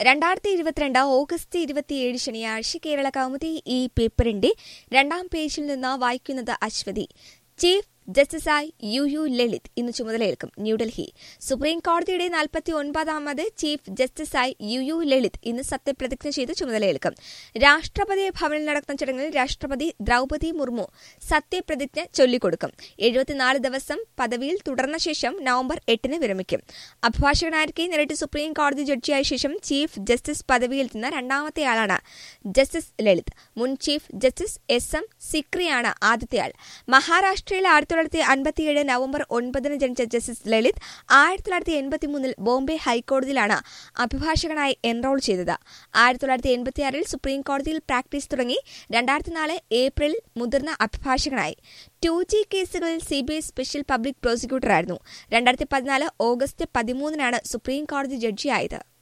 രണ്ടായിരത്തി ഇരുപത്തിരണ്ട് ഓഗസ്റ്റ് ഇരുപത്തിയേഴ് ശനിയാഴ്ച കേരള കൗമുദി ഈ പേപ്പറിന്റെ രണ്ടാം പേജിൽ നിന്ന് വായിക്കുന്നത് അശ്വതി ചീഫ് ജസ്റ്റിസായി യു യു ലളിത് ഇന്ന് ചുമതലയേൽക്കും ന്യൂഡൽഹി സുപ്രീം കോടതിയുടെ നാൽപ്പത്തി ഒൻപതാമത് ചീഫ് ജസ്റ്റിസായി യു യു ലളിത് ഇന്ന് സത്യപ്രതിജ്ഞ ചെയ്ത് ചുമതലയേൽക്കും രാഷ്ട്രപതി ഭവനിൽ നടക്കുന്ന ചടങ്ങിൽ രാഷ്ട്രപതി ദ്രൗപതി മുർമു സത്യപ്രതിജ്ഞ ചൊല്ലിക്കൊടുക്കും എഴുപത്തിനാല് ദിവസം പദവിയിൽ തുടർന്ന ശേഷം നവംബർ എട്ടിന് വിരമിക്കും അഭിഭാഷകനായിരിക്കെ നേരിട്ട് സുപ്രീം കോടതി ജഡ്ജിയായ ശേഷം ചീഫ് ജസ്റ്റിസ് പദവിയിൽ നിന്ന് രണ്ടാമത്തെയാളാണ് ജസ്റ്റിസ് ലളിത് മുൻ ചീഫ് ജസ്റ്റിസ് എസ് എം സിക്രിയാണ് ആദ്യത്തെയാൾ മഹാരാഷ്ട്രയിൽ ആയിരത്തി തൊള്ളായിരത്തി അൻപത്തിയേഴ് നവംബർ ഒൻപതിന് ജനിച്ച ജസ്റ്റിസ് ലളിത് ആയിരത്തി തൊള്ളായിരത്തി എൺപത്തിമൂന്നിൽ ബോംബെ ഹൈക്കോടതിയിലാണ് അഭിഭാഷകനായി എൻറോൾ ചെയ്തത് ആയിരത്തി തൊള്ളായിരത്തി എൺപത്തിയാറിൽ സുപ്രീം കോടതിയിൽ പ്രാക്ടീസ് തുടങ്ങി രണ്ടായിരത്തി നാല് ഏപ്രിലിൽ മുതിർന്ന അഭിഭാഷകനായി ടു ജി കേസുകളിൽ C B I special public പ്രോസിക്യൂട്ടറായിരുന്നു രണ്ടായിരത്തി പതിനാല് ഓഗസ്റ്റ് പതിമൂന്നിനാണ് സുപ്രീം കോടതി ജഡ്ജിയായത്